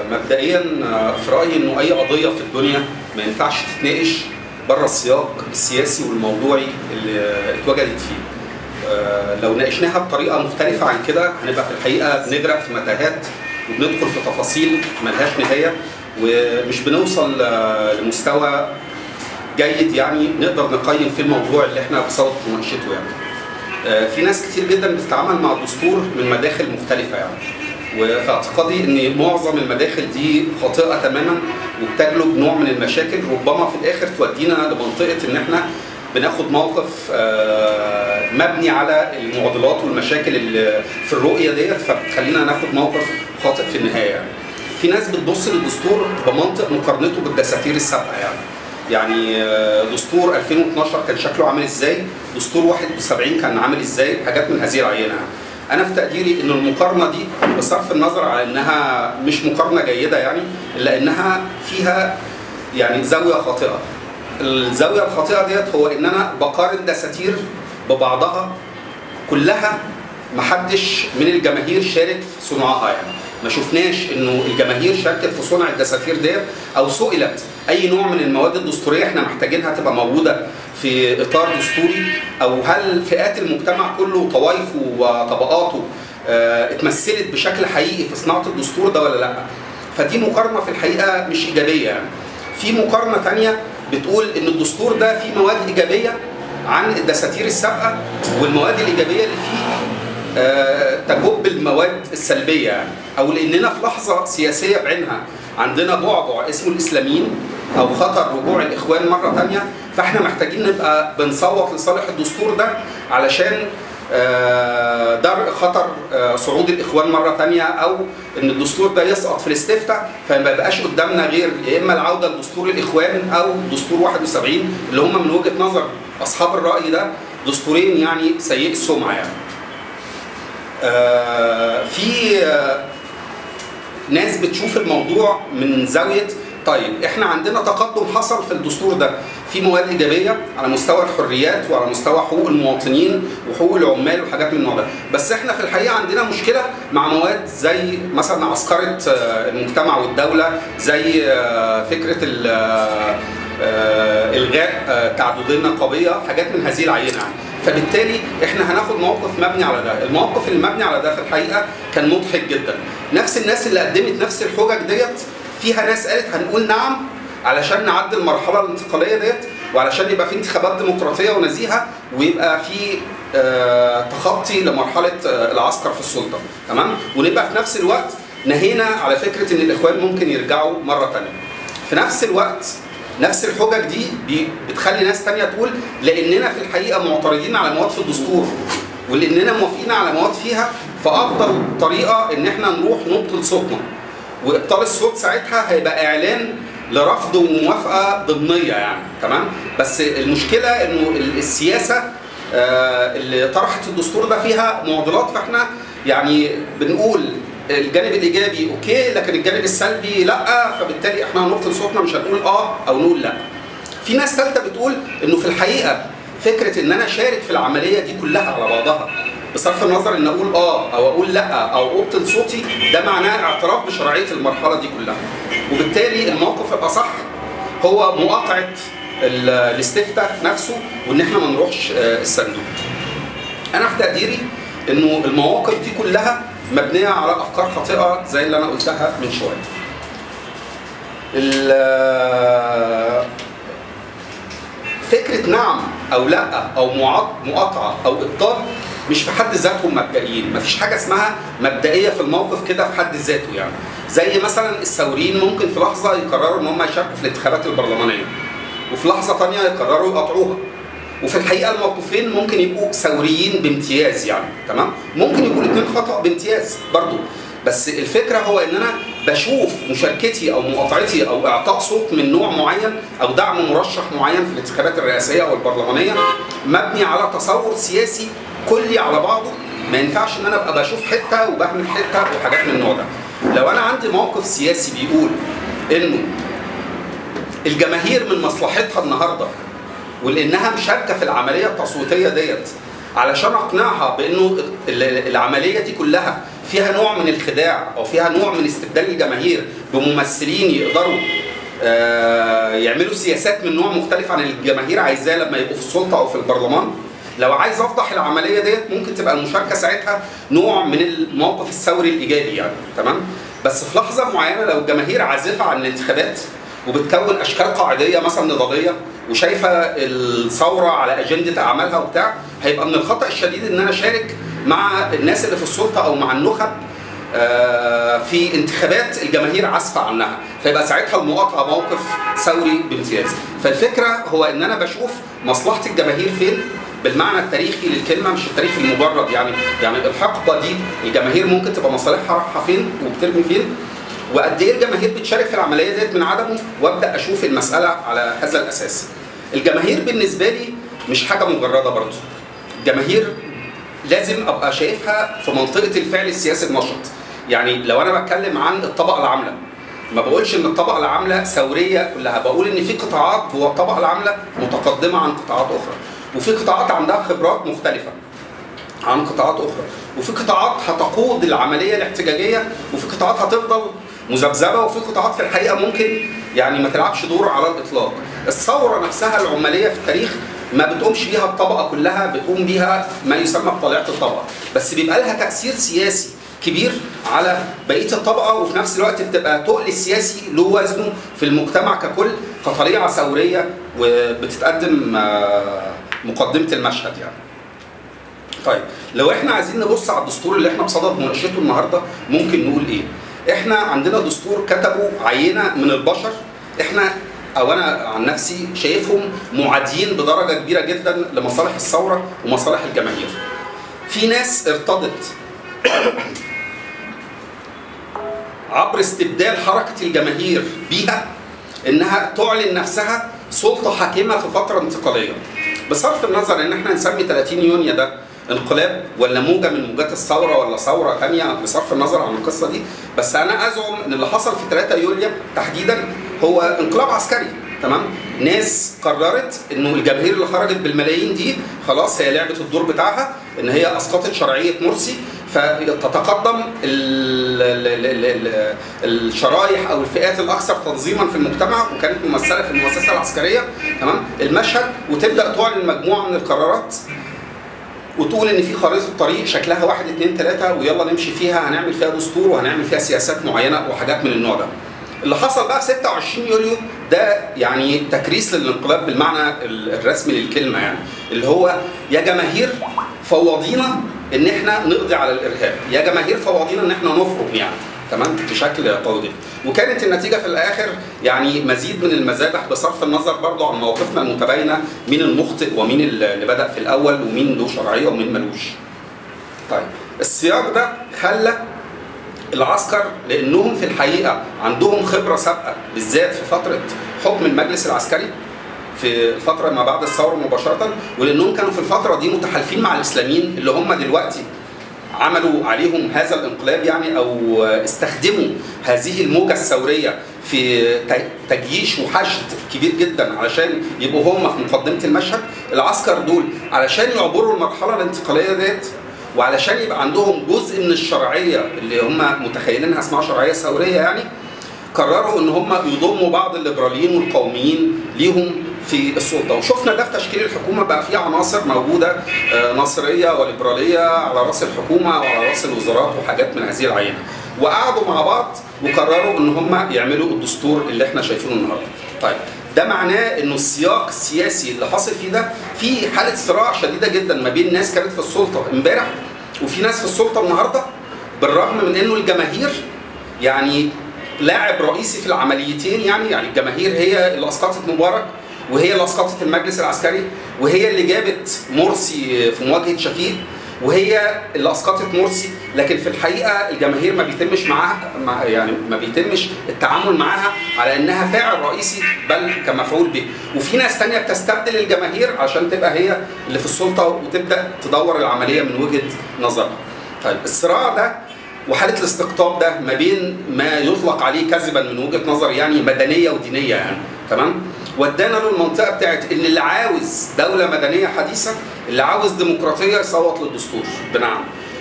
مبدئيا آه، في رايي انه اي قضيه في الدنيا ما ينفعش تتناقش بره السياق السياسي والموضوعي اللي آه، اتوجدت فيه. آه، لو ناقشناها بطريقه مختلفه عن كده هنبقى في الحقيقه بنغرق في متاهات وبندخل في تفاصيل ملهاش نهايه ومش بنوصل آه، لمستوى جيد يعني نقدر نقيم فيه الموضوع اللي احنا بصدد مناقشته يعني. آه، في ناس كتير جدا بتتعامل مع الدستور من مداخل مختلفه يعني. وفي اعتقادي ان معظم المداخل دي خاطئه تماما وبتجلب نوع من المشاكل ربما في الاخر تودينا لمنطقه ان احنا بناخد موقف آه، مبني على المعضلات والمشاكل اللي في الرؤيه ديت فبتخلينا ناخد موقف خاطئ في النهايه يعني. في ناس بتبص للدستور بمنطق مقارنته بالدساتير السابقه يعني. يعني آه، دستور 2012 كان شكله عامل ازاي؟ دستور 71 كان عامل ازاي؟ حاجات من هذه العينه يعني. انا في تقديري ان المقارنه دي بصرف النظر على انها مش مقارنه جيده يعني الا انها فيها يعني زاويه خاطئه. الزاويه الخاطئه ديت هو ان انا بقارن دساتير ببعضها كلها محدش من الجماهير شارك في صنعها يعني ما شفناش انه الجماهير شاركت في صنع الدساتير ديت او سئلت اي نوع من المواد الدستوريه احنا محتاجينها تبقى موجوده في اطار دستوري او هل فئات المجتمع كله وطوائفه وطبقاته آه، اتمثلت بشكل حقيقي في صناعه الدستور ده ولا لا فدي مقارنه في الحقيقه مش ايجابيه يعني في مقارنه تانية بتقول ان الدستور ده فيه مواد ايجابيه عن الدساتير السابقه والمواد الايجابيه اللي فيه آه، تجب المواد السلبيه يعني او لاننا في لحظه سياسيه بعينها عندنا بعبع اسمه الاسلاميين او خطر رجوع الاخوان مره تانية فاحنا محتاجين نبقى بنصوت لصالح الدستور ده علشان آه، درء خطر آه، صعود الاخوان مره تانية او ان الدستور ده يسقط في الاستفتاء فما يبقاش قدامنا غير يا اما العوده لدستور الاخوان او دستور 71 اللي هم من وجهه نظر اصحاب الراي ده دستورين يعني سيئي السمعه يعني. آه، في آه، ناس بتشوف الموضوع من زاويه طيب احنا عندنا تقدم حصل في الدستور ده في مواد ايجابيه على مستوى الحريات وعلى مستوى حقوق المواطنين وحقوق العمال وحاجات من النوع ده بس احنا في الحقيقه عندنا مشكله مع مواد زي مثلا عسكره آه، المجتمع والدوله زي آه، فكره ال- آه، آه، الغاء آه، تعدديه النقابيه حاجات من هذه العينه يعني. فبالتالي احنا هناخد موقف مبني على ده الموقف اللي مبني على ده في الحقيقه كان مضحك جدا نفس الناس اللي قدمت نفس الحجج ديت فيها ناس قالت هنقول نعم علشان نعدي المرحله الانتقاليه ديت وعلشان يبقى في انتخابات ديمقراطيه ونزيهه ويبقى في آه، تخطي لمرحله آه، العسكر في السلطه تمام ونبقى في نفس الوقت نهينا على فكره ان الاخوان ممكن يرجعوا مره ثانيه في نفس الوقت نفس الحجج دي بي- بتخلي ناس تانية تقول لاننا في الحقيقه معترضين على مواد في الدستور ولاننا موافقين على مواد فيها فافضل طريقه ان احنا نروح نبطل صوتنا وابطال الصوت ساعتها هيبقى اعلان لرفض وموافقه ضمنيه يعني تمام بس المشكله انه ال- السياسه آه، اللي طرحت الدستور ده فيها معضلات فاحنا يعني بنقول الجانب الايجابي اوكي لكن الجانب السلبي لا فبالتالي احنا هنبطل صوتنا مش هنقول اه او نقول لا في ناس ثالثه بتقول انه في الحقيقه فكره ان انا اشارك في العمليه دي كلها على بعضها بصرف النظر ان اقول اه او اقول لا او ابطل صوتي ده معناه اعتراف بشرعيه المرحله دي كلها وبالتالي الموقف الاصح هو مقاطعه ال- الاستفتاء نفسه وان احنا ما نروحش آه، الصندوق انا في تقديري انه المواقف دي كلها مبنيه على افكار خاطئه زي اللي انا قلتها من شويه ال- فكره نعم او لا او معاط- مقاطعه او ابطال مش في حد ذاتهم مبدئيين مفيش حاجه اسمها مبدئيه في الموقف كده في حد ذاته يعني زي مثلا الثوريين ممكن في لحظه يقرروا ان هم يشاركوا في الانتخابات البرلمانيه وفي لحظه ثانيه يقرروا يقاطعوها وفي الحقيقه الموقفين ممكن يبقوا ثوريين بامتياز يعني تمام ممكن يبقوا الاثنين خطا بامتياز برضو بس الفكره هو ان انا بشوف مشاركتي او مقاطعتي او اعطاء صوت من نوع معين او دعم مرشح معين في الانتخابات الرئاسيه او البرلمانيه مبني على تصور سياسي كلي على بعضه ما ينفعش ان انا ابقى بشوف حته وبهمل حته وحاجات من النوع ده لو انا عندي موقف سياسي بيقول انه الجماهير من مصلحتها النهارده ولانها مشاركه في العمليه التصويتيه ديت علشان اقنعها بانه ال- العمليه دي كلها فيها نوع من الخداع او فيها نوع من استبدال الجماهير بممثلين يقدروا آه، يعملوا سياسات من نوع مختلف عن الجماهير عايزاه لما يبقوا في السلطه او في البرلمان لو عايز افضح العمليه ديت ممكن تبقى المشاركه ساعتها نوع من الموقف الثوري الايجابي يعني تمام بس في لحظه معينه لو الجماهير عازفه عن الانتخابات وبتكون اشكال قاعديه مثلا نضاليه وشايفه الثوره على اجنده اعمالها وبتاع هيبقى من الخطا الشديد ان انا اشارك مع الناس اللي في السلطه او مع النخب آه، في انتخابات الجماهير عاسفه عنها فيبقى ساعتها المقاطعه موقف ثوري بامتياز فالفكره هو ان انا بشوف مصلحه الجماهير فين بالمعنى التاريخي للكلمه مش التاريخ المجرد يعني يعني الحقبه دي الجماهير ممكن تبقى مصالحها رايحه فين وبترمي فين وقد ايه الجماهير بتشارك في العمليه ديت من عدمه وابدا اشوف المساله على هذا الاساس. الجماهير بالنسبه لي مش حاجه مجرده برضه. الجماهير لازم ابقى شايفها في منطقه الفعل السياسي النشط. يعني لو انا بتكلم عن الطبقه العامله ما بقولش ان الطبقه العامله ثوريه كلها بقول ان في قطاعات جوه الطبقه العامله متقدمه عن قطاعات اخرى وفي قطاعات عندها خبرات مختلفه عن قطاعات اخرى وفي قطاعات هتقود العمليه الاحتجاجيه وفي قطاعات هتفضل مذبذبه وفي قطاعات في الحقيقه ممكن يعني ما تلعبش دور على الاطلاق الثوره نفسها العماليه في التاريخ ما بتقومش بيها الطبقه كلها بتقوم بيها ما يسمى بطليعه الطبقه بس بيبقى لها تاثير سياسي كبير على بقيه الطبقه وفي نفس الوقت بتبقى تقل السياسي له وزنه في المجتمع ككل كطليعه ثوريه وبتتقدم آه، مقدمه المشهد يعني. طيب لو احنا عايزين نبص على الدستور اللي احنا بصدد مناقشته النهارده ممكن نقول ايه؟ احنا عندنا دستور كتبه عينه من البشر احنا او انا عن نفسي شايفهم معادين بدرجه كبيره جدا لمصالح الثوره ومصالح الجماهير. في ناس ارتضت عبر استبدال حركه الجماهير بيها انها تعلن نفسها سلطه حاكمه في فتره انتقاليه. بصرف النظر ان احنا نسمي 30 يونيو ده انقلاب ولا موجه من موجات الثوره ولا ثوره ثانيه بصرف النظر عن القصه دي بس انا ازعم ان اللي حصل في 3 يوليو تحديدا هو انقلاب عسكري تمام ناس قررت انه الجماهير اللي خرجت بالملايين دي خلاص هي لعبه الدور بتاعها ان هي اسقطت شرعيه مرسي فتتقدم ال- ال- ال- ال- الشرايح او الفئات الاكثر تنظيما في المجتمع وكانت ممثله في المؤسسه العسكريه تمام المشهد وتبدا تعلن مجموعه من القرارات وتقول ان في خريطه طريق شكلها واحد اتنين تلاته ويلا نمشي فيها هنعمل فيها دستور وهنعمل فيها سياسات معينه وحاجات من النوع ده. اللي حصل بقى في 26 يوليو ده يعني تكريس للانقلاب بالمعنى ال- الرسمي للكلمه يعني اللي هو يا جماهير فواضينا ان احنا نقضي على الارهاب، يا جماهير فواضينا ان احنا نفرض يعني تمام بشكل قوي جدا وكانت النتيجه في الاخر يعني مزيد من المذابح بصرف النظر برضه عن مواقفنا المتباينه مين المخطئ ومين اللي بدا في الاول ومين له شرعيه ومين ملوش. طيب السياق ده خلى العسكر لانهم في الحقيقه عندهم خبره سابقه بالذات في فتره حكم المجلس العسكري في الفتره ما بعد الثوره مباشره ولانهم كانوا في الفتره دي متحالفين مع الاسلاميين اللي هم دلوقتي عملوا عليهم هذا الانقلاب يعني او استخدموا هذه الموجه الثوريه في ت- تجييش وحشد كبير جدا علشان يبقوا هم في مقدمه المشهد العسكر دول علشان يعبروا المرحله الانتقاليه ديت وعلشان يبقى عندهم جزء من الشرعيه اللي هم متخيلينها اسمها شرعيه ثوريه يعني قرروا ان هم يضموا بعض الليبراليين والقوميين ليهم في السلطه وشفنا ده في تشكيل الحكومه بقى في عناصر موجوده آه، ناصريه وليبراليه على راس الحكومه وعلى راس الوزارات وحاجات من هذه العينه وقعدوا مع بعض وقرروا ان هم يعملوا الدستور اللي احنا شايفينه النهارده طيب ده معناه انه السياق السياسي اللي حاصل فيه ده في حاله صراع شديده جدا ما بين ناس كانت في السلطه امبارح وفي ناس في السلطه النهارده بالرغم من انه الجماهير يعني لاعب رئيسي في العمليتين يعني يعني الجماهير هي اللي اسقطت مبارك وهي اللي اسقطت المجلس العسكري وهي اللي جابت مرسي في مواجهه شفيق وهي اللي اسقطت مرسي لكن في الحقيقه الجماهير ما بيتمش معاها مع يعني ما بيتمش التعامل معاها على انها فاعل رئيسي بل كمفعول به وفي ناس تانية بتستبدل الجماهير عشان تبقى هي اللي في السلطه وتبدا تدور العمليه من وجهه نظرها طيب الصراع ده وحاله الاستقطاب ده ما بين ما يطلق عليه كذبا من وجهه نظر يعني مدنيه ودينيه يعني تمام ودانا له المنطقه بتاعت ان اللي عاوز دوله مدنيه حديثه اللي عاوز ديمقراطيه يصوت للدستور بنعم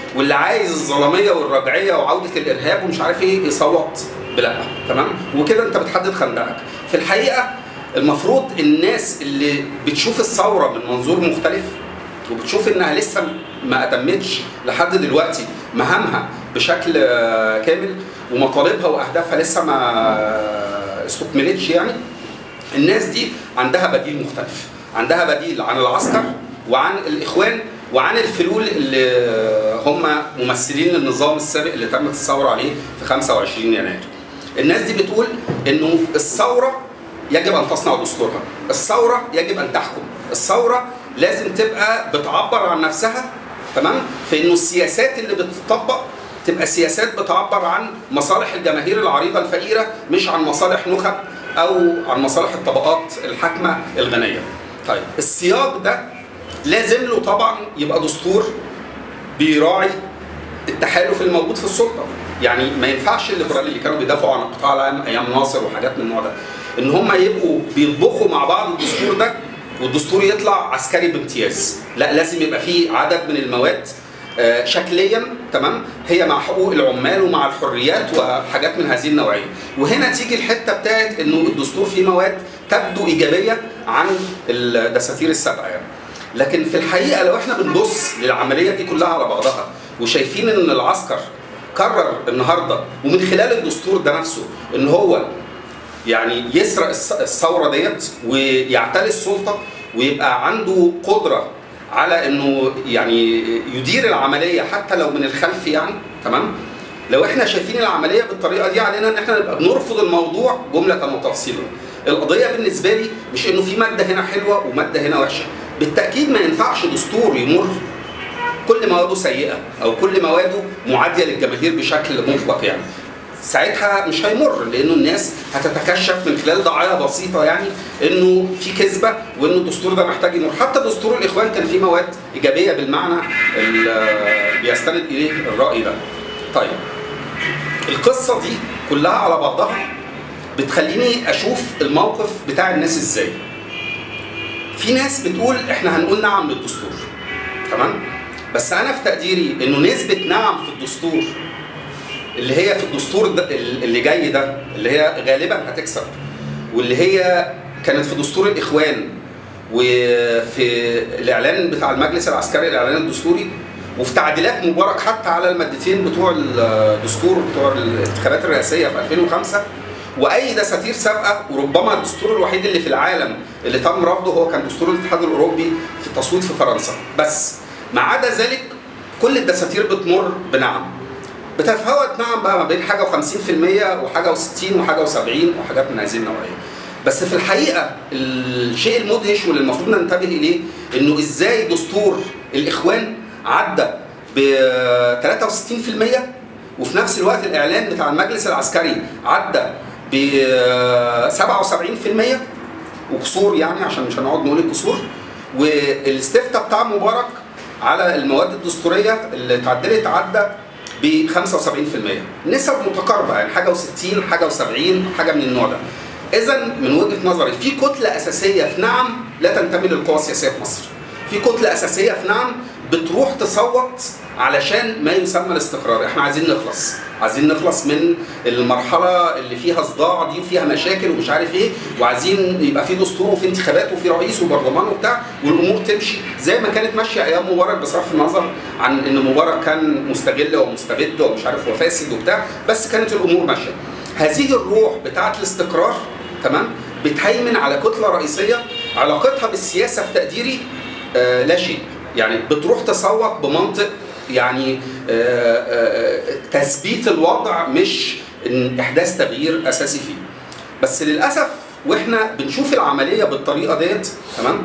واللي عايز الظلاميه والرجعيه وعوده الارهاب ومش عارف ايه يصوت بلا تمام وكده انت بتحدد خندقك في الحقيقه المفروض الناس اللي بتشوف الثوره من منظور مختلف وبتشوف انها لسه ما اتمتش لحد دلوقتي مهامها بشكل آه، كامل ومطالبها واهدافها لسه ما آه، استكملتش يعني الناس دي عندها بديل مختلف عندها بديل عن العسكر وعن الاخوان وعن الفلول اللي هم ممثلين النظام السابق اللي تمت الثوره عليه في 25 يناير. الناس دي بتقول انه الثوره يجب ان تصنع دستورها، الثوره يجب ان تحكم، الثوره لازم تبقى بتعبر عن نفسها تمام؟ في انه السياسات اللي بتطبق تبقى سياسات بتعبر عن مصالح الجماهير العريضه الفقيره مش عن مصالح نخب او عن مصالح الطبقات الحاكمه الغنيه. طيب السياق ده لازم له طبعا يبقى دستور بيراعي التحالف الموجود في السلطه يعني ما ينفعش الليبرال اللي كانوا بيدافعوا عن القطاع العام ايام ناصر وحاجات من النوع ده ان هم يبقوا بيطبخوا مع بعض الدستور ده والدستور يطلع عسكري بامتياز لا لازم يبقى فيه عدد من المواد آه، شكليا تمام هي مع حقوق العمال ومع الحريات وحاجات من هذه النوعيه وهنا تيجي الحته بتاعت انه الدستور فيه مواد تبدو ايجابيه عن الدساتير السابقه يعني لكن في الحقيقه لو احنا بنبص للعمليه دي كلها على بعضها وشايفين ان العسكر قرر النهارده ومن خلال الدستور ده نفسه ان هو يعني يسرق الث- الثوره ديت ويعتلي السلطه ويبقى عنده قدره على انه يعني يدير العمليه حتى لو من الخلف يعني تمام لو احنا شايفين العمليه بالطريقه دي علينا ان احنا نبقى بنرفض الموضوع جمله وتفصيلا القضيه بالنسبه لي مش انه في ماده هنا حلوه وماده هنا وحشه بالتاكيد ما ينفعش دستور يمر كل مواده سيئه او كل مواده معاديه للجماهير بشكل مطلق يعني ساعتها مش هيمر لانه الناس هتتكشف من خلال دعايه بسيطه يعني انه في كذبه وانه الدستور ده محتاج يمر حتى دستور الاخوان كان فيه مواد ايجابيه بالمعنى اللي بيستند اليه الراي ده طيب القصه دي كلها على بعضها بتخليني اشوف الموقف بتاع الناس ازاي في ناس بتقول احنا هنقول نعم للدستور تمام بس انا في تقديري انه نسبه نعم في الدستور اللي هي في الدستور ده اللي جاي ده اللي هي غالبا هتكسب واللي هي كانت في دستور الاخوان وفي الاعلان بتاع المجلس العسكري الاعلان الدستوري وفي تعديلات مبارك حتى على المادتين بتوع الدستور بتوع الانتخابات الرئاسيه في 2005 واي دساتير سابقه وربما الدستور الوحيد اللي في العالم اللي تم رفضه هو كان دستور الاتحاد الاوروبي في التصويت في فرنسا بس ما عدا ذلك كل الدساتير بتمر بنعم بتتفاوت نعم بقى ما بين حاجه و50% وحاجه و60 وحاجه و70 وحاجات من هذه النوعيه بس في الحقيقه الشيء المدهش واللي المفروض ننتبه اليه انه ازاي دستور الاخوان عدى ب 63% وفي نفس الوقت الاعلان بتاع المجلس العسكري عدى ب 77% وكسور يعني عشان مش هنقعد نقول الكسور والاستفتاء بتاع مبارك على المواد الدستوريه اللي اتعدلت عدى ب 75% نسب متقاربه يعني حاجه و60 حاجه و70 حاجه من النوع ده اذا من وجهه نظري في كتله اساسيه في نعم لا تنتمي للقوى السياسيه في مصر في كتله اساسيه في نعم بتروح تصوت علشان ما يسمى الاستقرار احنا عايزين نخلص عايزين نخلص من المرحله اللي فيها صداع دي وفيها مشاكل ومش عارف ايه وعايزين يبقى في دستور وفي انتخابات وفي رئيس وبرلمان وبتاع والامور تمشي زي ما كانت ماشيه ايام مبارك بصرف النظر عن ان مبارك كان مستغل ومستبد ومش عارف وفاسد وبتاع بس كانت الامور ماشيه هذه الروح بتاعه الاستقرار تمام بتهيمن على كتله رئيسيه علاقتها بالسياسه في تقديري آه لا شيء يعني بتروح تصوت بمنطق يعني آه آه تثبيت الوضع مش إن احداث تغيير اساسي فيه بس للاسف واحنا بنشوف العمليه بالطريقه ديت تمام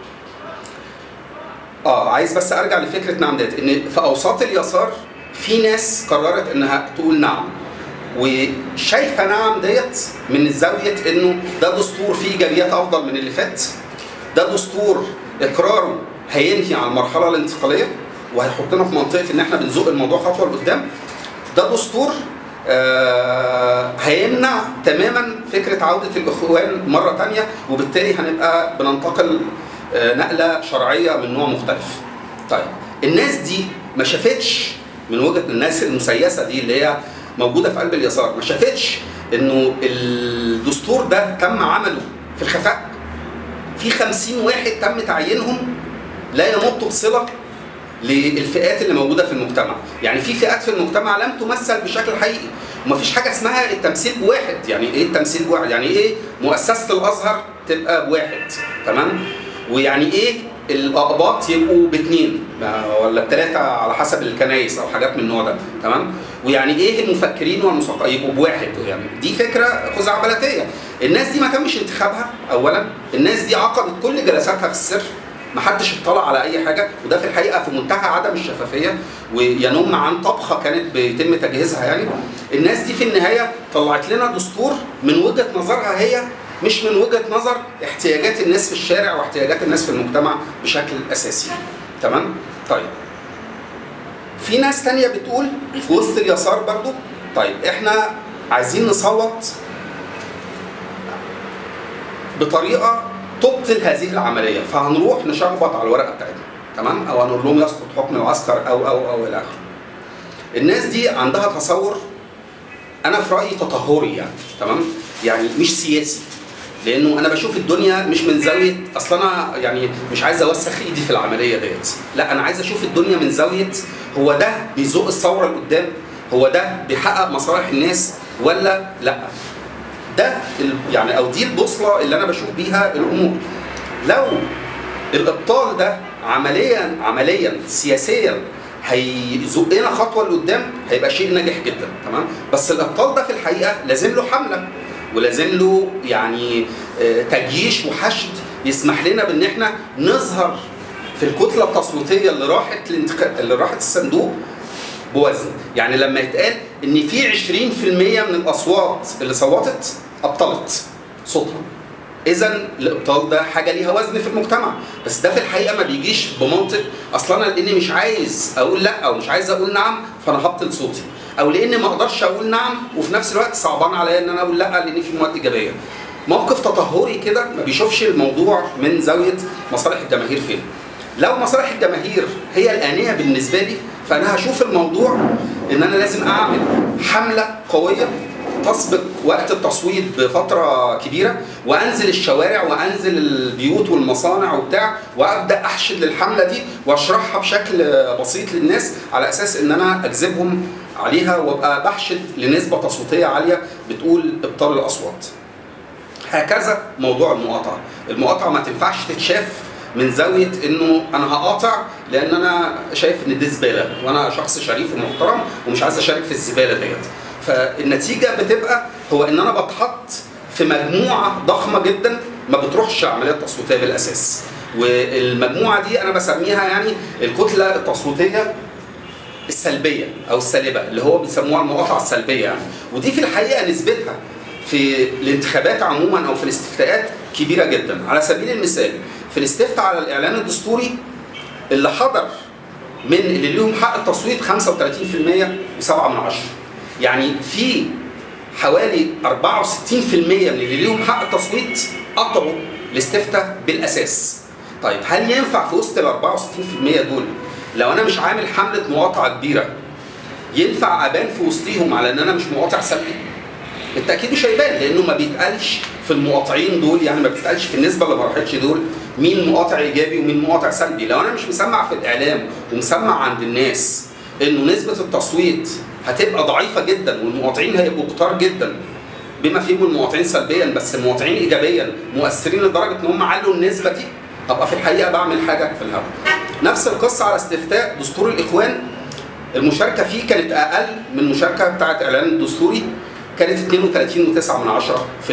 اه عايز بس ارجع لفكره نعم ديت ان في اوساط اليسار في ناس قررت انها تقول نعم وشايفه نعم ديت من زاويه انه ده دستور فيه ايجابيات افضل من اللي فات ده دستور اقراره هينهي على المرحله الانتقاليه وهيحطنا في منطقه ان احنا بنزق الموضوع خطوه لقدام ده دستور آه هيمنع تماما فكره عوده الاخوان مره تانية وبالتالي هنبقى بننتقل آه نقله شرعيه من نوع مختلف. طيب الناس دي ما شافتش من وجهه الناس المسيسه دي اللي هي موجوده في قلب اليسار ما شافتش انه الدستور ده تم عمله في الخفاء في 50 واحد تم تعيينهم لا يمت بصله للفئات اللي موجوده في المجتمع يعني في فئات في المجتمع لم تمثل بشكل حقيقي ومفيش حاجه اسمها التمثيل بواحد يعني ايه التمثيل بواحد يعني ايه مؤسسه الازهر تبقى بواحد تمام ويعني ايه الاقباط يبقوا باثنين ولا بثلاثه على حسب الكنايس او حاجات من النوع ده تمام ويعني ايه المفكرين والمثقفين يبقوا بواحد يعني دي فكره خزعبلاتيه الناس دي ما تمش انتخابها اولا الناس دي عقدت كل جلساتها في السر ما حدش اطلع على اي حاجه وده في الحقيقه في منتهى عدم الشفافيه وينم عن طبخه كانت بيتم تجهيزها يعني الناس دي في النهايه طلعت لنا دستور من وجهه نظرها هي مش من وجهه نظر احتياجات الناس في الشارع واحتياجات الناس في المجتمع بشكل اساسي تمام طيب في ناس تانية بتقول في وسط اليسار برضو طيب احنا عايزين نصوت بطريقه تبطل هذه العمليه فهنروح نشخبط على الورقه بتاعتنا تمام او هنقول لهم يسقط حكم العسكر او او او الى اخره الناس دي عندها تصور انا في رايي تطهري يعني تمام يعني مش سياسي لانه انا بشوف الدنيا مش من زاويه اصل انا يعني مش عايز اوسخ ايدي في العمليه ديت لا انا عايز اشوف الدنيا من زاويه هو ده بيزق الثوره لقدام هو ده بيحقق مصالح الناس ولا لا ده يعني او دي البوصله اللي انا بشوف بيها الامور لو الابطال ده عمليا عمليا سياسيا هيزقنا خطوه لقدام هيبقى شيء ناجح جدا تمام بس الابطال ده في الحقيقه لازم له حمله ولازم له يعني تجيش وحشد يسمح لنا بان احنا نظهر في الكتله التصويتيه اللي راحت الانتخاب اللي راحت الصندوق بوزن يعني لما يتقال ان في 20% من الاصوات اللي صوتت ابطلت صوتها اذا الابطال ده حاجه ليها وزن في المجتمع بس ده في الحقيقه ما بيجيش بمنطق اصلا انا لاني مش عايز اقول لا او مش عايز اقول نعم فانا هبطل صوتي او لان ما اقدرش اقول نعم وفي نفس الوقت صعبان عليا ان انا اقول لا لان في مواد ايجابيه موقف تطهري كده ما بيشوفش الموضوع من زاويه مصالح الجماهير فين لو مصالح الجماهير هي الآنية بالنسبة لي فأنا هشوف الموضوع إن أنا لازم أعمل حملة قوية تسبق وقت التصويت بفترة كبيرة وأنزل الشوارع وأنزل البيوت والمصانع وبتاع وأبدأ أحشد للحملة دي وأشرحها بشكل بسيط للناس على أساس إن أنا أجذبهم عليها وأبقى بحشد لنسبة تصويتية عالية بتقول إبطال الأصوات. هكذا موضوع المقاطعة، المقاطعة ما تنفعش تتشاف من زاويه انه انا هقاطع لان انا شايف ان دي زباله وانا شخص شريف ومحترم ومش عايز اشارك في الزباله ديت فالنتيجه بتبقى هو ان انا بتحط في مجموعه ضخمه جدا ما بتروحش عمليات تصويتيه بالاساس والمجموعه دي انا بسميها يعني الكتله التصويتيه السلبيه او السالبه اللي هو بيسموها المقاطعه السلبيه يعني ودي في الحقيقه نسبتها في الانتخابات عموما او في الاستفتاءات كبيره جدا على سبيل المثال في الاستفتاء على الاعلان الدستوري اللي حضر من اللي ليهم حق التصويت 35% و7 من عشرة يعني في حوالي 64% من اللي ليهم حق التصويت قطعوا الاستفتاء بالاساس طيب هل ينفع في وسط ال 64% دول لو انا مش عامل حمله مقاطعه كبيره ينفع ابان في وسطيهم على ان انا مش مقاطع سلبي؟ بالتاكيد مش هيبان لانه ما بيتقالش في المقاطعين دول يعني ما بيتقالش في النسبه اللي ما راحتش دول مين مقاطع ايجابي ومين مقاطع سلبي لو انا مش مسمع في الاعلام ومسمع عند الناس انه نسبه التصويت هتبقى ضعيفه جدا والمقاطعين هيبقوا كتار جدا بما فيهم المقاطعين سلبيا بس المقاطعين ايجابيا مؤثرين لدرجه ان هم علوا النسبه دي ابقى في الحقيقه بعمل حاجه في الهواء. نفس القصه على استفتاء دستور الاخوان المشاركه فيه كانت اقل من المشاركه بتاعه اعلان الدستوري كانت 32.9%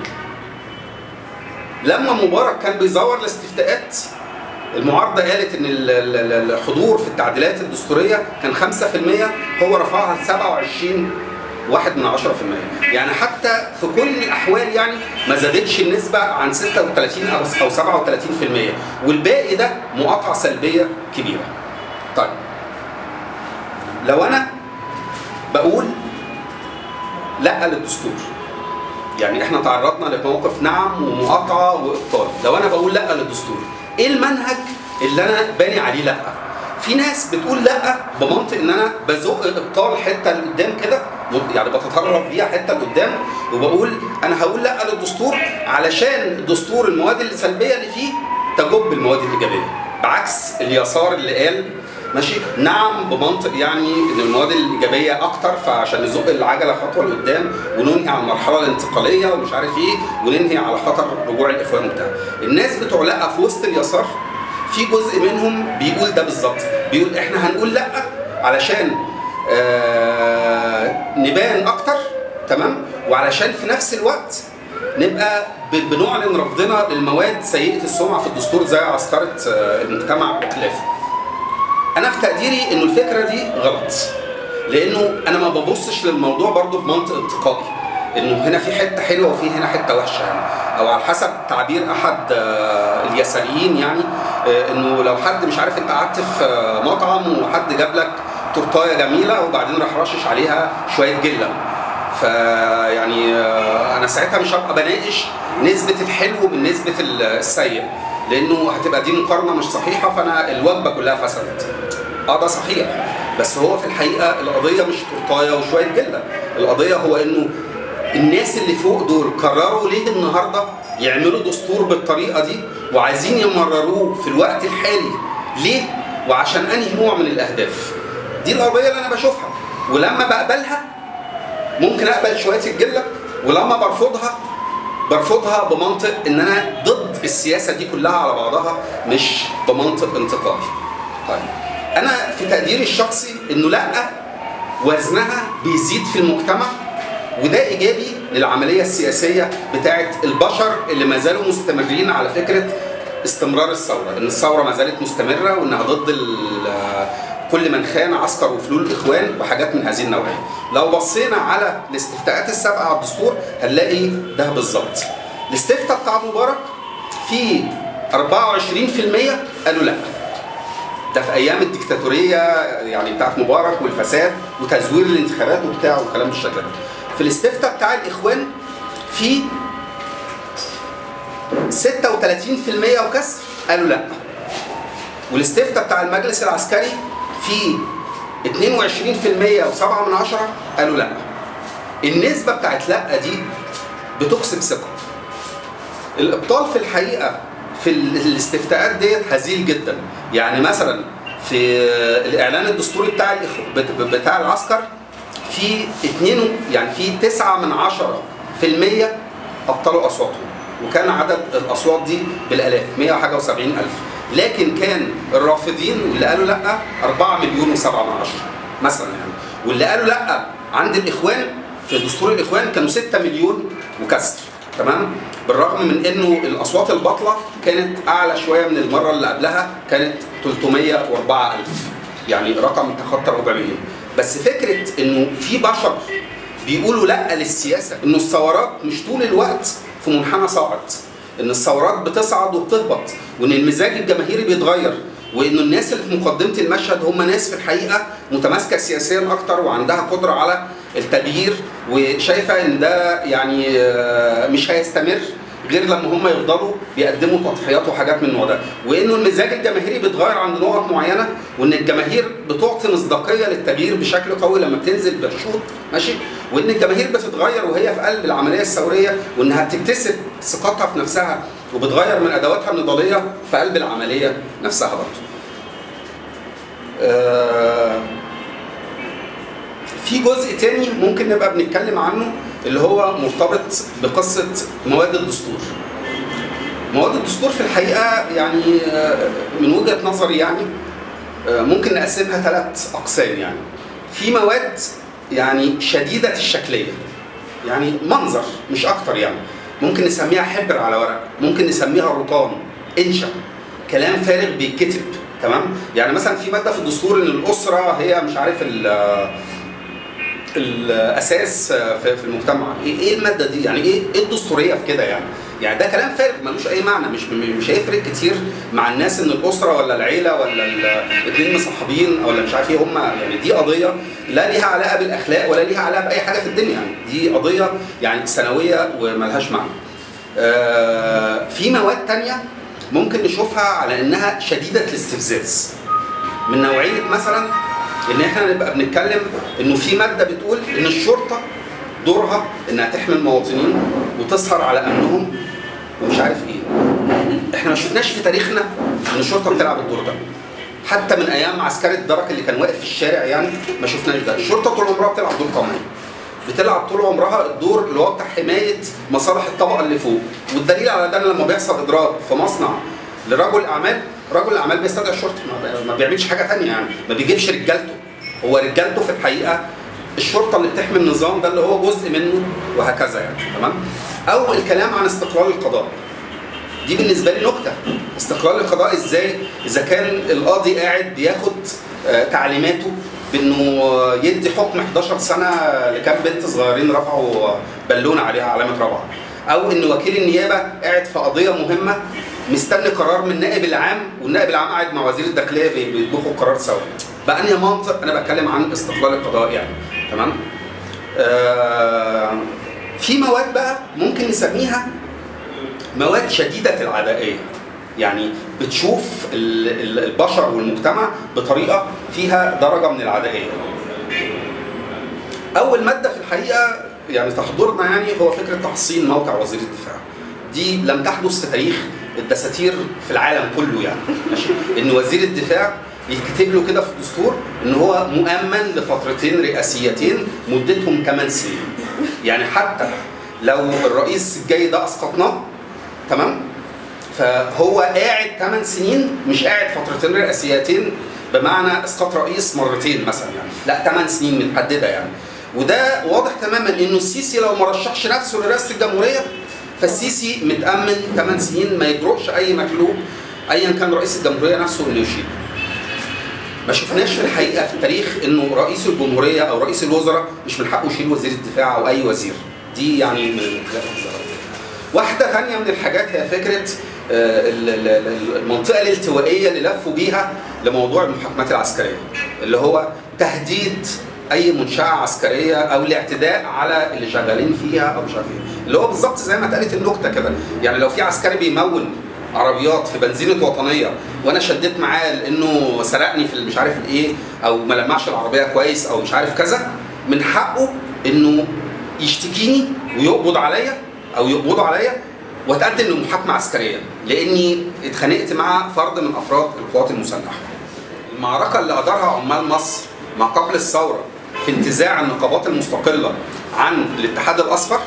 لما مبارك كان بيزور الاستفتاءات المعارضه قالت ان الحضور في التعديلات الدستوريه كان 5% هو رفعها ل 27 واحد من 10% يعني حتى في كل الاحوال يعني ما زادتش النسبه عن 36 او 37% والباقي ده مقاطعه سلبيه كبيره. طيب لو انا بقول لا للدستور يعني احنا تعرضنا لموقف نعم ومقاطعه وابطال لو انا بقول لا للدستور ايه المنهج اللي انا باني عليه لا في ناس بتقول لا بمنطق ان انا بزق ابطال حته لقدام كده يعني بتطرف بيها حته لقدام وبقول انا هقول لا للدستور علشان الدستور المواد السلبيه اللي فيه تجب المواد الايجابيه بعكس اليسار اللي قال ماشي نعم بمنطق يعني ان المواد الايجابيه اكتر فعشان نزق العجله خطوه لقدام وننهي على المرحله الانتقاليه ومش عارف ايه وننهي على خطر رجوع الاخوان وبتاع الناس بتوع لا في وسط اليسار في جزء منهم بيقول ده بالظبط بيقول احنا هنقول لا علشان آه نبان اكتر تمام وعلشان في نفس الوقت نبقى ب- بنعلن رفضنا للمواد سيئه السمعه في الدستور زي عسكره آه، المجتمع وخلافه انا في تقديري انه الفكره دي غلط لانه انا ما ببصش للموضوع برضو بمنطق انتقائي انه هنا في حته حلوه وفي هنا حته وحشه يعني او على حسب تعبير احد آه، اليساريين يعني آه، انه لو حد مش عارف انت قعدت في آه، مطعم وحد جاب لك تورتايه جميله وبعدين راح رشش عليها شويه جله فيعني آه، انا ساعتها مش هبقى بناقش نسبه الحلو من نسبه السيء لانه هتبقى دي مقارنه مش صحيحه فانا الوجبه كلها فسدت اه ده صحيح بس هو في الحقيقه القضيه مش تورتايه وشويه جله القضيه هو انه الناس اللي فوق دول قرروا ليه النهارده يعملوا دستور بالطريقه دي وعايزين يمرروه في الوقت الحالي ليه وعشان انهي نوع من الاهداف دي القضيه اللي انا بشوفها ولما بقبلها ممكن اقبل شويه الجله ولما برفضها برفضها بمنطق ان انا ضد السياسه دي كلها على بعضها مش بمنطق انتقائي. طيب انا في تقديري الشخصي انه لا وزنها بيزيد في المجتمع وده ايجابي للعمليه السياسيه بتاعه البشر اللي ما زالوا مستمرين على فكره استمرار الثوره، ان الثوره ما زالت مستمره وانها ضد ال- كل من خان عسكر وفلول الاخوان وحاجات من هذه النوعيه. لو بصينا على الاستفتاءات السابقه على الدستور هنلاقي ده بالظبط. الاستفتاء بتاع مبارك في 24% قالوا لا. ده في ايام الديكتاتوريه يعني بتاعت مبارك والفساد وتزوير الانتخابات وبتاع وكلام بالشكل ده. في الاستفتاء بتاع الاخوان في 36% وكسر قالوا لا. والاستفتاء بتاع المجلس العسكري في 22% و7 من عشرة قالوا لا. النسبة بتاعت لا دي بتكسب ثقة. الابطال في الحقيقة في ال- الاستفتاءات ديت هزيل جدا. يعني مثلا في الاعلان الدستوري بتاع الإخ- بت- بتاع العسكر في اتنين يعني في تسعة من عشرة في المية أبطلوا أصواتهم وكان عدد الأصوات دي بالآلاف 100 وحاجة و70 ألف لكن كان الرافضين واللي قالوا لأ 4 مليون و7 من عشرة مثلا يعني واللي قالوا لأ عند الإخوان في دستور الإخوان كانوا 6 مليون وكسر تمام بالرغم من انه الاصوات الباطله كانت اعلى شويه من المره اللي قبلها كانت 304 الف يعني رقم تخطى ربع مليون بس فكره انه في بشر بيقولوا لا للسياسه انه الثورات مش طول الوقت في منحنى صاعد ان الثورات بتصعد وبتهبط وان المزاج الجماهيري بيتغير وانه الناس اللي في مقدمه المشهد هم ناس في الحقيقه متماسكه سياسيا اكتر وعندها قدره على التغيير وشايفه ان ده يعني آه، مش هيستمر غير لما هم يفضلوا بيقدموا تضحيات وحاجات من النوع ده وانه المزاج الجماهيري بيتغير عند نقط معينه وان الجماهير بتعطي مصداقيه للتغيير بشكل قوي لما بتنزل بشوط ماشي وان الجماهير بتتغير وهي في قلب العمليه الثوريه وانها بتكتسب ثقتها في نفسها وبتغير من ادواتها النضاليه في قلب العمليه نفسها برضه. آه في جزء تاني ممكن نبقى بنتكلم عنه اللي هو مرتبط بقصه مواد الدستور. مواد الدستور في الحقيقه يعني آه، من وجهه نظري يعني آه، ممكن نقسمها ثلاث اقسام يعني. في مواد يعني شديده الشكليه. يعني منظر مش اكتر يعني. ممكن نسميها حبر على ورق، ممكن نسميها روطان، انشا. كلام فارغ بيتكتب تمام؟ يعني مثلا في ماده في الدستور ان الاسره هي مش عارف ال- الاساس في في المجتمع ايه إيه الماده دي يعني ايه ايه الدستوريه في كده يعني يعني ده كلام فارغ ملوش اي معنى مش مش هيفرق كتير مع الناس ان الاسره ولا العيله ولا الاثنين مصاحبين ولا مش عارف ايه هم يعني دي قضيه لا ليها علاقه بالاخلاق ولا ليها علاقه باي حاجه في الدنيا يعني دي قضيه يعني ثانويه وملهاش معنى آه، في مواد تانية ممكن نشوفها على انها شديده الاستفزاز من نوعيه مثلا ان احنا نبقى بنتكلم انه في ماده بتقول ان الشرطه دورها انها تحمي المواطنين وتسهر على امنهم ومش عارف ايه احنا ما شفناش في تاريخنا ان الشرطه بتلعب الدور ده حتى من ايام عسكري الدرك اللي كان واقف في الشارع يعني ما شفناش ده الشرطه طول عمرها بتلعب دور قومي بتلعب طول عمرها الدور اللي هو بتاع حمايه مصالح الطبقه اللي فوق والدليل على ده إن لما بيحصل اضراب في مصنع لرجل اعمال رجل الاعمال بيستدعي الشرطه ما ب- ما بيعملش حاجه ثانيه يعني ما بيجيبش رجالته هو رجالته في الحقيقه الشرطه اللي بتحمي النظام ده اللي هو جزء منه وهكذا يعني تمام او الكلام عن استقلال القضاء دي بالنسبه لي نكته استقلال القضاء ازاي اذا كان القاضي قاعد بياخد آه، تعليماته بانه يدي حكم 11 سنه لكام بنت صغيرين رفعوا بالونه عليها علامه رابعه او ان وكيل النيابه قاعد في قضيه مهمه مستني قرار من النائب العام والنائب العام قاعد مع وزير الداخليه بي- بيطبخوا القرار سوا بأنهي منطق انا بتكلم عن استقلال القضاء يعني تمام آه في مواد بقى ممكن نسميها مواد شديدة العدائية يعني بتشوف ال- ال- البشر والمجتمع بطريقة فيها درجة من العدائية أول مادة في الحقيقة يعني تحضرنا يعني هو فكرة تحصين موقع وزير الدفاع دي لم تحدث في تاريخ الدساتير في العالم كله يعني ماشي ان وزير الدفاع يتكتب له كده في الدستور ان هو مؤمن لفترتين رئاسيتين مدتهم 8 سنين يعني حتى لو الرئيس الجاي ده اسقطناه تمام فهو قاعد 8 سنين مش قاعد فترتين رئاسيتين بمعنى اسقاط رئيس مرتين مثلا يعني لا 8 سنين متحدده يعني وده واضح تماما انه السيسي لو ما رشحش نفسه لرئاسه الجمهوريه فالسيسي متامن 8 سنين ما يجرؤش اي مكلوب ايا كان رئيس الجمهوريه نفسه انه يشيل ما شفناش في الحقيقه في التاريخ انه رئيس الجمهوريه او رئيس الوزراء مش من حقه يشيل وزير الدفاع او اي وزير دي يعني من الحاجات الظاهرة. واحدة تانية من الحاجات هي فكرة آه، ال- ال- ال- المنطقة الالتوائية اللي لفوا بيها لموضوع المحاكمات العسكرية اللي هو تهديد أي منشأة عسكرية أو الاعتداء على اللي شغالين فيها أو مش عارف إيه اللي هو بالظبط زي ما اتقالت النكتة كده يعني لو في عسكري بيمول عربيات في بنزينة وطنية وأنا شديت معاه لأنه سرقني في مش عارف الإيه أو ما لمعش العربية كويس أو مش عارف كذا من حقه إنه يشتكيني ويقبض عليا او يقبضوا عليا واتقدم لمحاكمه عسكريه لاني اتخانقت مع فرد من افراد القوات المسلحه. المعركه اللي ادارها عمال مصر ما قبل الثوره في انتزاع النقابات المستقله عن الاتحاد الاصفر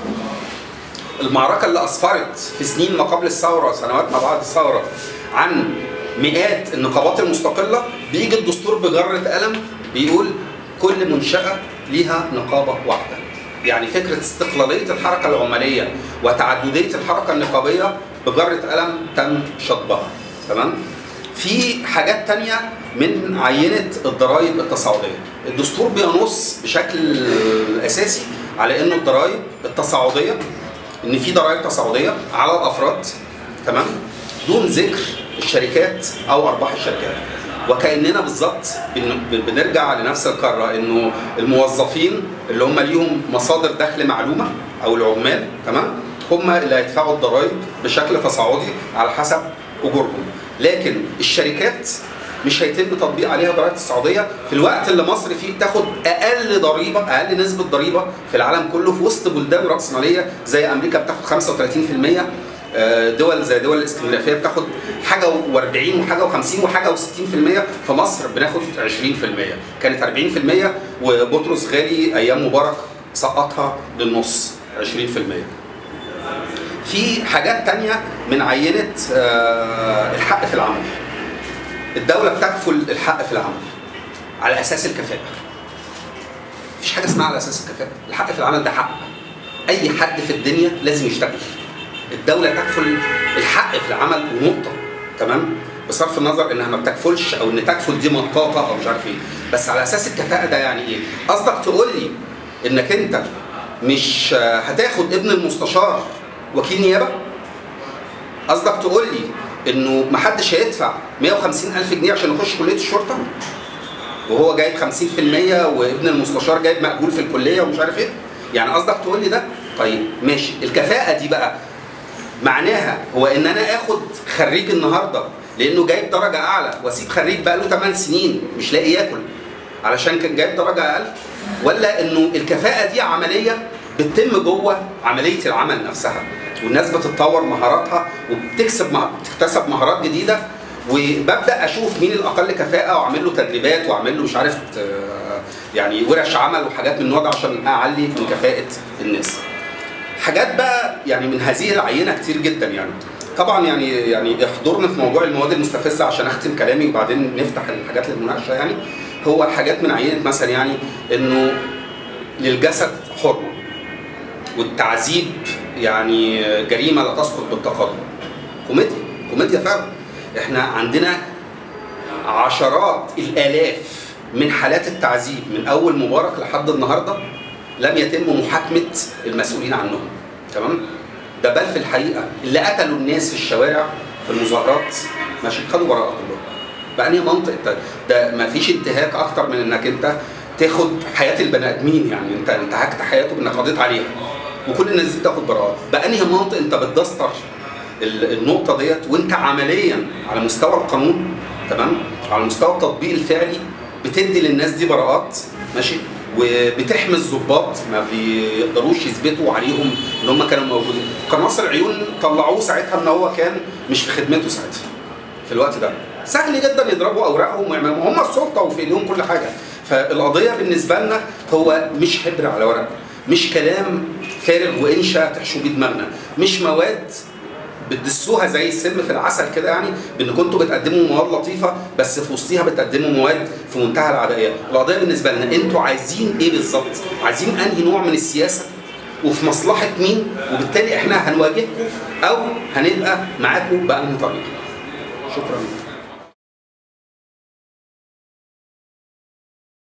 المعركه اللي اسفرت في سنين ما قبل الثوره سنوات ما بعد الثوره عن مئات النقابات المستقله بيجي الدستور بجره قلم بيقول كل منشاه ليها نقابه واحده يعني فكره استقلاليه الحركه العماليه وتعدديه الحركه النقابيه بجره قلم تم شطبها تمام في حاجات تانية من عينة الضرائب التصاعدية الدستور بينص بشكل أساسي على أنه الضرائب التصاعدية ان في ضرائب تصاعديه على الافراد تمام دون ذكر الشركات او ارباح الشركات وكاننا بالظبط بن- بنرجع لنفس القاره انه الموظفين اللي هم ليهم مصادر دخل معلومه او العمال تمام هم اللي هيدفعوا الضرائب بشكل تصاعدي على حسب اجورهم لكن الشركات مش هيتم تطبيق عليها ضرائب تصاعديه في الوقت اللي مصر فيه بتاخد اقل ضريبه اقل نسبه ضريبه في العالم كله في وسط بلدان راسماليه زي امريكا بتاخد 35% آه، دول زي دول الاسكندنافيه بتاخد حاجه و40 وحاجه و50 وحاجه و60% في مصر بناخد 20% كانت 40% وبطرس غالي ايام مبارك سقطها للنص 20% في حاجات تانية من عينة آه، الحق في العمل الدولة بتكفل الحق في العمل على أساس الكفاءة مفيش حاجة اسمها على أساس الكفاءة الحق في العمل ده حق أي حد في الدنيا لازم يشتغل الدولة تكفل الحق في العمل ونقطة تمام بصرف النظر انها ما بتكفلش او ان تكفل دي مطاطه او مش عارف ايه بس على اساس الكفاءه ده يعني ايه قصدك تقول لي انك انت مش آه، هتاخد ابن المستشار وكيل نيابه قصدك تقول لي انه محدش هيدفع 150 الف جنيه عشان يخش كليه الشرطه وهو جايب 50% وابن المستشار جايب مقبول في الكليه ومش عارف ايه يعني قصدك تقول لي ده طيب ماشي الكفاءه دي بقى معناها هو ان انا اخد خريج النهارده لانه جايب درجه اعلى واسيب خريج بقى له 8 سنين مش لاقي ياكل علشان كان جايب درجه اقل ولا انه الكفاءه دي عمليه بتتم جوه عمليه العمل نفسها والناس بتتطور مهاراتها وبتكسب مه- بتكتسب مهارات جديده وببدا اشوف مين الاقل كفاءه واعمل له تدريبات واعمل له مش عارف آه، يعني ورش عمل وحاجات من النوع ده عشان اعلي من كفاءه الناس. حاجات بقى يعني من هذه العينه كتير جدا يعني طبعا يعني يعني احضرنا في موضوع المواد المستفزه عشان اختم كلامي وبعدين نفتح الحاجات للمناقشه يعني هو حاجات من عينه مثلا يعني انه للجسد حرمه والتعذيب يعني جريمه لا تسقط بالتقدم كوميديا كوميديا فعلا احنا عندنا عشرات الالاف من حالات التعذيب من اول مبارك لحد النهارده لم يتم محاكمه المسؤولين عنهم تمام ده بل في الحقيقه اللي قتلوا الناس في الشوارع في المظاهرات ماشي خدوا براءه كلهم بأنهي منطق انت ده ما فيش انتهاك اكتر من انك انت تاخد حياه البني ادمين يعني انت انتهكت حياته بانك قضيت عليها وكل الناس دي بتاخد براءات بأنهي منطق انت بتدستر ال- النقطه ديت وانت عمليا على مستوى القانون تمام على مستوى التطبيق الفعلي بتدي للناس دي براءات ماشي وبتحمي الضباط ما بيقدروش يثبتوا عليهم ان هم كانوا موجودين قناص العيون طلعوه ساعتها ان هو كان مش في خدمته ساعتها في الوقت ده سهل جدا يضربوا اوراقهم ويعملوا هم السلطه وفي ايديهم كل حاجه فالقضيه بالنسبه لنا هو مش حبر على ورق مش كلام فارغ وانشا تحشوا بيه دماغنا مش مواد بتدسوها زي السم في العسل كده يعني بان كنتوا بتقدموا مواد لطيفه بس في وسطيها بتقدموا مواد في منتهى العبائيه القضيه بالنسبه لنا انتوا عايزين ايه بالظبط عايزين انهي نوع من السياسه وفي مصلحه مين وبالتالي احنا هنواجهكم او هنبقى معاكم بانهي طريقه شكرا